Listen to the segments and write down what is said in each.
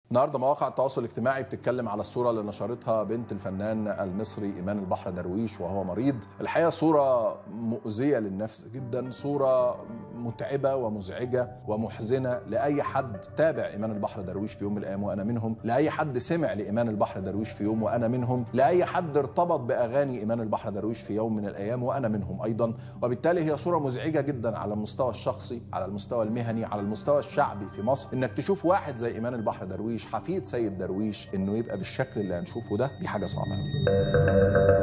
النهارده مواقع التواصل الاجتماعي بتتكلم على الصوره اللي نشرتها بنت الفنان المصري ايمان البحر درويش وهو مريض الحقيقه صوره مؤذيه للنفس جدا صوره متعبه ومزعجه ومحزنه لاي حد تابع ايمان البحر درويش في يوم من الايام وانا منهم لاي حد سمع لايمان البحر درويش في يوم وانا منهم لاي حد ارتبط باغاني ايمان البحر درويش في يوم من الايام وانا منهم ايضا وبالتالي هي صوره مزعجه جدا على المستوى الشخصي على المستوى المهني على المستوى الشعبي في مصر انك تشوف واحد زي ايمان البحر درويش حفيد سيد درويش انه يبقى بالشكل اللي هنشوفه ده دي حاجه صعبه قوي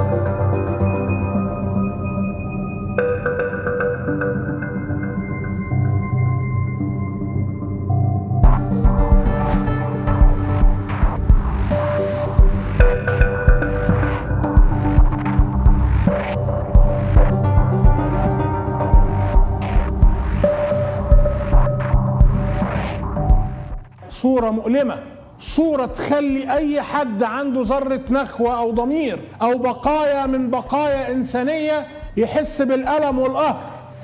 صورة مؤلمة صورة تخلي أي حد عنده ذرة نخوة أو ضمير أو بقايا من بقايا إنسانية يحس بالألم والقهر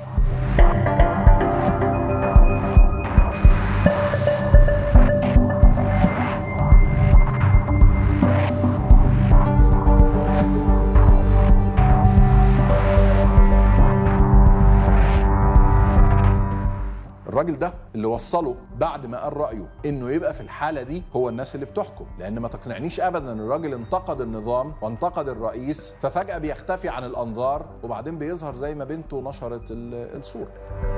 الراجل ده اللي وصله بعد ما قال رايه انه يبقى في الحاله دي هو الناس اللي بتحكم لان ما تقنعنيش ابدا ان الراجل انتقد النظام وانتقد الرئيس ففجاه بيختفي عن الانظار وبعدين بيظهر زي ما بنته نشرت ال- الصوره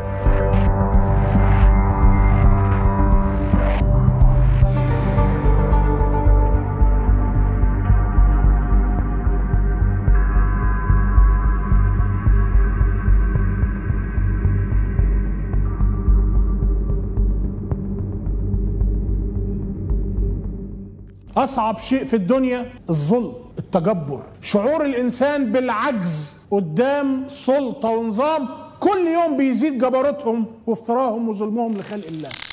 أصعب شيء في الدنيا الظلم التجبر شعور الإنسان بالعجز قدام سلطة ونظام كل يوم بيزيد جبروتهم وافتراهم وظلمهم لخلق الله